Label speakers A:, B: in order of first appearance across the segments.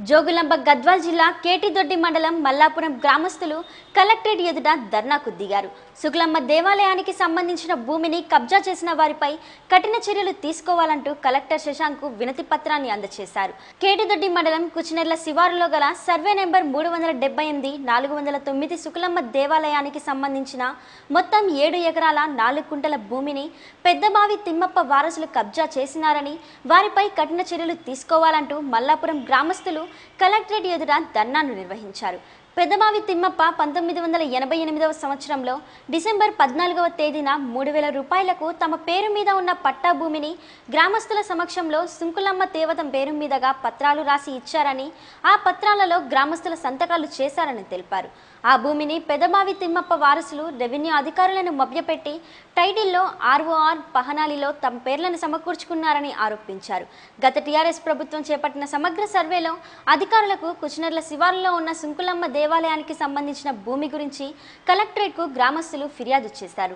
A: జోగులాంబ గద్వాల్ జిల్లా కేటిదొడ్డి మండలం మల్లాపురం గ్రామస్తులు కలెక్టరేట్ ఎదుట ధర్నాకు దిగారు శుక్లమ్మ దేవాలయానికి సంబంధించిన భూమిని కబ్జా చేసిన వారిపై కఠిన చర్యలు తీసుకోవాలంటూ కలెక్టర్ శశాంక్ వినతి పత్రాన్ని అందజేశారు కేటిదొడ్డి మండలం కుచినెర్ల శివారులో గల సర్వే నెంబర్ మూడు వందల డెబ్బై ఎనిమిది నాలుగు వందల తొమ్మిది శుక్లమ్మ దేవాలయానికి సంబంధించిన మొత్తం ఏడు ఎకరాల నాలుగు కుంటల భూమిని పెద్దబావి తిమ్మప్ప వారసులు కబ్జా చేసినారని వారిపై కఠిన చర్యలు తీసుకోవాలంటూ మల్లాపురం గ్రామస్తులు కలెక్టరేట్ ఎదుట ధర్నాను నిర్వహించారు పెద్దబావి తిమ్మప్ప పంతొమ్మిది వందల ఎనభై ఎనిమిదవ సంవత్సరంలో డిసెంబర్ పద్నాలుగవ తేదీన మూడు వేల రూపాయలకు తమ పేరు మీద ఉన్న పట్టా భూమిని గ్రామస్తుల సమక్షంలో సుంకులమ్మ దేవతం పేరు మీదుగా పత్రాలు రాసి ఇచ్చారని ఆ పత్రాలలో గ్రామస్తుల సంతకాలు చేశారని తెలిపారు ఆ భూమిని పెదబావి తిమ్మప్ప వారసులు రెవెన్యూ అధికారులను మభ్యపెట్టి టైటిల్లో ఆర్ఓఆర్ పహనాలిలో తమ పేర్లను సమకూర్చుకున్నారని ఆరోపించారు గత టీఆర్ఎస్ ప్రభుత్వం చేపట్టిన సమగ్ర సర్వేలో అధికారులకు కుచినర్ల శివారులో ఉన్న సుంకులమ్మ దేవాలయానికి సంబంధించిన భూమి గురించి కలెక్టరేట్కు గ్రామస్తులు ఫిర్యాదు చేశారు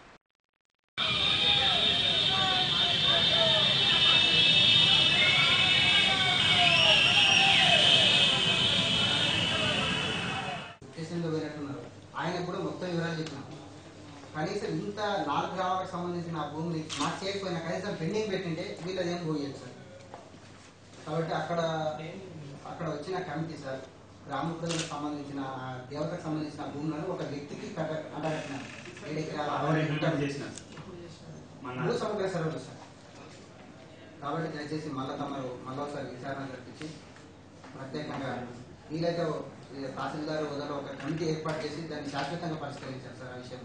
B: స్టేషన్లో పోయినట్టున్నారు ఆయన కూడా మొత్తం వివరాలు చెప్పినాం కనీసం ఇంత నాలుగు గ్రామాలకు సంబంధించిన ఆ భూమిని మాకు చేయకపోయినా కనీసం పెండింగ్ పెట్టింటే వీళ్ళదేం పోయేది సార్ కాబట్టి అక్కడ అక్కడ వచ్చిన కమిటీ సార్ గ్రామ ప్రజలకు సంబంధించిన ఆ దేవతకు సంబంధించిన భూములను ఒక వ్యక్తికి కట్ట అంటగట్టినారు ఏడు ఎకరాల
C: ఆల్రెడీ ఇంప్లిమెంట్ చేసిన మన
B: భూ సమగ్ర సర్వేలు సార్ కాబట్టి దయచేసి మళ్ళా తమరు మళ్ళీ ఒకసారి విచారణ జరిపించి ప్రత్యేకంగా వీలైతే ఓ- ఈ తహసీల్దార్ హోదాలో ఒక కమిటీ ఏర్పాటు చేసి దాన్ని శాశ్వతంగా పరిష్కరించారు సార్ ఆ విషయం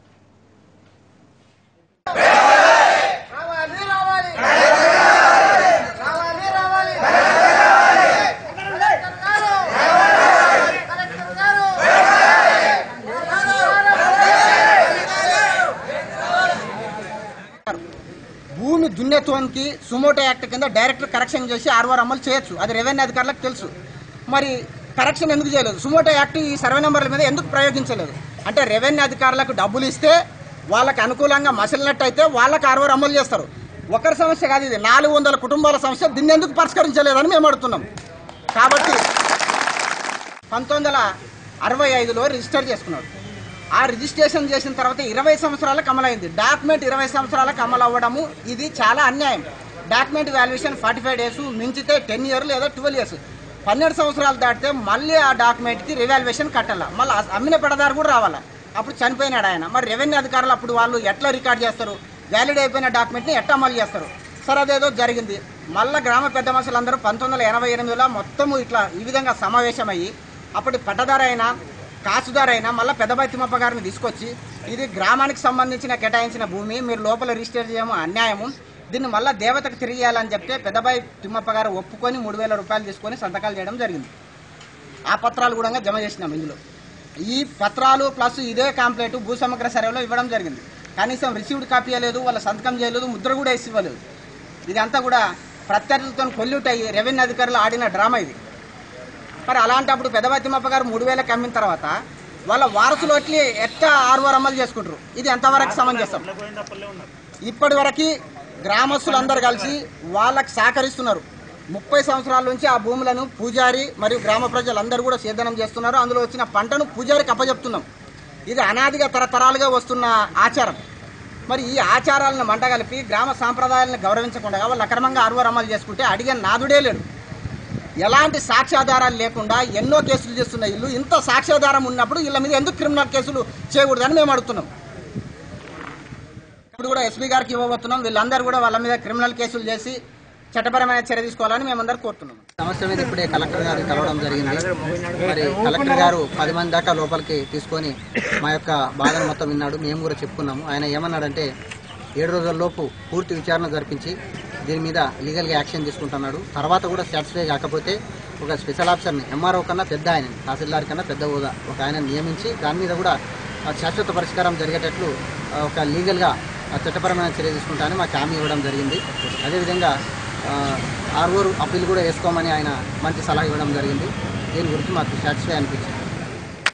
D: రావాలి రావాలి రావాలి రావాలి కలెక్టర్ గారు కలెక్టర్ గారు
B: భూమి దున్నేత్వానికి సుమోటో యాక్ట్ కింద డైరెక్ట్ కరెక్షన్ చేసి ఆర్ఓఆర్ అమలు చేయొచ్చు అది రెవెన్యూ అధికారులకు తెలుసు మరి కరెక్షన్ ఎందుకు చేయలేదు సుమోటో యాక్ట్ ఈ సర్వే నెంబర్ల మీద ఎందుకు ప్రయోగించలేదు అంటే రెవెన్యూ అధికారులకు డబ్బులు ఇస్తే వాళ్ళకి అనుకూలంగా మసలినట్టయితే వాళ్ళకి ఆర్ఓఆర్ అమలు చేస్తారు ఒకరి సమస్య కాదు ఇది నాలుగు వందల కుటుంబాల సమస్య దీన్ని ఎందుకు పరిష్కరించలేదని మేము అడుగుతున్నాం కాబట్టి పంతొమ్మిది వందల అరవై ఐదులో రిజిస్టర్ చేసుకున్నాడు ఆ రిజిస్ట్రేషన్ చేసిన తర్వాత ఇరవై సంవత్సరాలకు అమలైంది డాక్యుమెంట్ ఇరవై సంవత్సరాలకు అమలు అవ్వడము ఇది చాలా అన్యాయం document valuation forty five days మించితే టెన్ ఇయర్ లేదా ట్వెల్వ్ ఇయర్స్ పన్నెండు సంవత్సరాలు దాటితే మళ్ళీ ఆ డాక్యుమెంట్కి రివాల్యుయేషన్ కట్టాల మళ్ళీ అమ్మిన పెడదారు కూడా రావాలా అప్పుడు చనిపోయినాడు ఆయన మరి రెవెన్యూ అధికారులు అప్పుడు వాళ్ళు ఎట్లా రికార్డ్ చేస్తారు వ్యాలిడ్ అయిపోయిన డాక్యుమెంట్ని ఎట్లా అమలు చేస్తారు సరే అదేదో జరిగింది మళ్ళీ గ్రామ పెద్ద మనుషులు అందరూ పంతొమ్మిది వందల ఎనభై ఎనిమిదిలో మొత్తము ఇట్లా ఈ విధంగా సమావేశమయ్యి అప్పటి పట్టదారు అయినా కాసుదారు అయినా మళ్ళీ పెద్దబాయి తిమ్మప్ప గారిని తీసుకొచ్చి ఇది గ్రామానికి సంబంధించిన కేటాయించిన భూమి మీరు లోపల రిజిస్టర్ చేయము అన్యాయము దీన్ని మళ్ళీ దేవతకు తిరిగి ఇవ్వాలని చెప్తే పెద్దబాయి తిమ్మప్ప గారు ఒప్పుకొని మూడు వేల రూపాయలు తీసుకొని సంతకాలు చేయడం జరిగింది ఆ పత్రాలు కూడా జమ చేసినాం ఇందులో ఈ పత్రాలు ప్లస్ ఇదే కాంప్లైంట్ భూ సమగ్ర సర్వేలో ఇవ్వడం జరిగింది కనీసం రిసీవ్డ్ కాపీ ఇవ్వలేదు వాళ్ళ సంతకం చేయలేదు ముద్ర కూడా వేసి ఇవ్వలేదు ఇదంతా కూడా ప్రత్యర్థులతో కొల్యూట్ అయ్యి రెవెన్యూ అధికారులు ఆడిన డ్రామా ఇది మరి అలాంటప్పుడు పెదవతిమప్ప గారు మూడు వేలకు అమ్మిన తర్వాత వాళ్ళ వారసులు వచ్చి ఎట్లా ఆరువారు అమలు చేసుకుంటారు ఇది ఎంతవరకు సమంజసం ఇప్పటి వరకు గ్రామస్తులందరూ కలిసి వాళ్ళకి సహకరిస్తున్నారు ముప్పై సంవత్సరాల నుంచి ఆ భూములను పూజారి మరియు గ్రామ ప్రజలందరూ కూడా సేదనం చేస్తున్నారు అందులో వచ్చిన పంటను పూజారికి అప్పచెప్తున్నాం ఇది అనాదిగా తరతరాలుగా వస్తున్న ఆచారం మరి ఈ ఆచారాలను మంటగలిపి గ్రామ సాంప్రదాయాలను గౌరవించకుండా వాళ్ళు అక్రమంగా ఆరువారు అమలు చేసుకుంటే అడిగే నాదుడే లేడు ఎలాంటి సాక్ష్యాధారాలు లేకుండా ఎన్నో కేసులు చేస్తున్న ఇల్లు ఇంత సాక్ష్యాధారం ఉన్నప్పుడు వీళ్ళ మీద ఎందుకు క్రిమినల్ కేసులు చేయకూడదని మేము అడుగుతున్నాం ఇప్పుడు కూడా ఎస్పీ గారికి ఇవ్వబోతున్నాం వీళ్ళందరూ కూడా వాళ్ళ మీద క్రిమినల్ కేసులు చేసి చట్టపరమైన చర్య తీసుకోవాలని మేమందరూ కోరుతున్నాం సమస్య మీద ఇప్పుడే కలెక్టర్ గారు కలవడం జరిగింది మరి కలెక్టర్ గారు పది మంది దాకా లోపలికి తీసుకొని మా యొక్క బాధను మొత్తం విన్నాడు మేము కూడా చెప్పుకున్నాము ఆయన ఏమన్నాడంటే ఏడు రోజుల లోపు పూర్తి విచారణ జరిపించి దీని మీద లీగల్గా యాక్షన్ తీసుకుంటున్నాడు తర్వాత కూడా సాటిస్ఫై కాకపోతే ఒక స్పెషల్ ఆఫీసర్ని ఎంఆర్ఓ కన్నా పెద్ద ఆయన తహసీల్దార్ కన్నా పెద్ద హోదా ఒక ఆయన నియమించి దాని మీద కూడా ఆ శాశ్వత పరిష్కారం జరిగేటట్లు ఆ, ఒక లీగల్గా ఆ, చట్టపరమైన చర్య తీసుకుంటానని మాకు హామీ ఇవ్వడం జరిగింది అదేవిధంగా ఆరుగురు అప్పీల్ కూడా వేసుకోమని ఆయన మంచి సలహా ఇవ్వడం జరిగింది దీని గురించి మాకు సాటిస్ఫై అనిపించింది